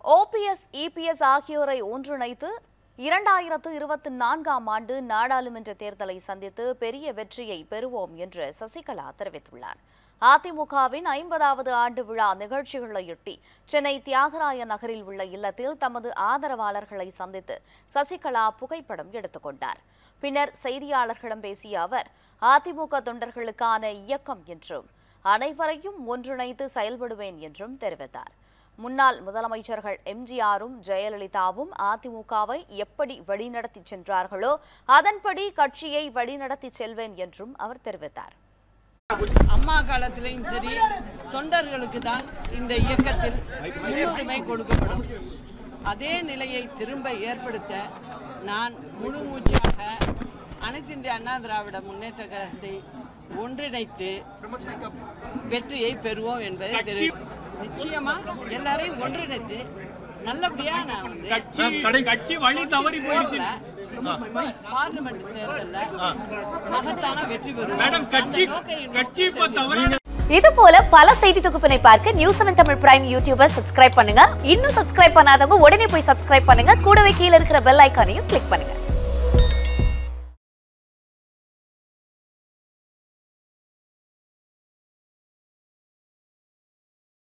OPS EPS ஆகியோரை ஒன்றிணைத்து இரண்டாயிரத்து இருபத்தி நான்காம் ஆண்டு நாடாளுமன்ற தேர்தலை சந்தித்து பெரிய வெற்றியை பெறுவோம் என்று சசிகலா தெரிவித்துள்ளார் அதிமுகவின் ஐம்பதாவது ஆண்டு விழா நிகழ்ச்சிகளையொட்டி சென்னை தியாகராய நகரில் உள்ள இல்லத்தில் தமது ஆதரவாளர்களை சந்தித்து சசிகலா புகைப்படம் எடுத்துக்கொண்டார் பின்னர் செய்தியாளர்களிடம் பேசிய அவர் அதிமுக தொண்டர்களுக்கான இயக்கம் என்றும் அனைவரையும் ஒன்றிணைத்து செயல்படுவேன் என்றும் தெரிவித்தார் முன்னாள் முதலமைச்சர்கள் எம்ஜிஆரும் ஜெயலலிதாவும் அதிமுகவை எப்படி வழிநடத்தி சென்றார்களோ அதன்படி கட்சியை வழிநடத்தி செல்வேன் என்றும் அவர் தெரிவித்தார் அம்மா காலத்திலையும் சரி தொண்டர்களுக்கு தான் இந்த இயக்கத்தில் முன்னுரிமை கொடுக்கப்படும் அதே நிலையை திரும்ப ஏற்படுத்த நான் முழு மூச்சாக அனைத்து இந்திய அண்ணா திராவிட முன்னேற்ற கழகத்தை ஒன்றிணைத்து வெற்றியை பெறுவோம் என்பதை தெரி நிச்சயமா எல்லாரையும் ஒன்றிணைத்து நல்லபடியா நான் வந்து கட்சி கட்சி வழி தவறி போயிடுச்சு பார்லிமெண்ட் தேர்தல்ல மகத்தான வெற்றி பெறுவோம் மேடம் கட்சி அந்த நோக்கை கட்சி இப்ப நோக்கி தவறான இது போல பல செய்தி தொகுப்பினை பார்க்க news seven Tamil prime YouTuber subscribe பண்ணுங்க இன்னும் சப்ஸ்கிரைப் பண்ணாதவங்க உடனே போய் சப்ஸ்கிரைப் பண்ணுங்க கூடவே கீழ இருக்கிற பெல் ஐக்கானையும் கிளிக் பண்ணுங்க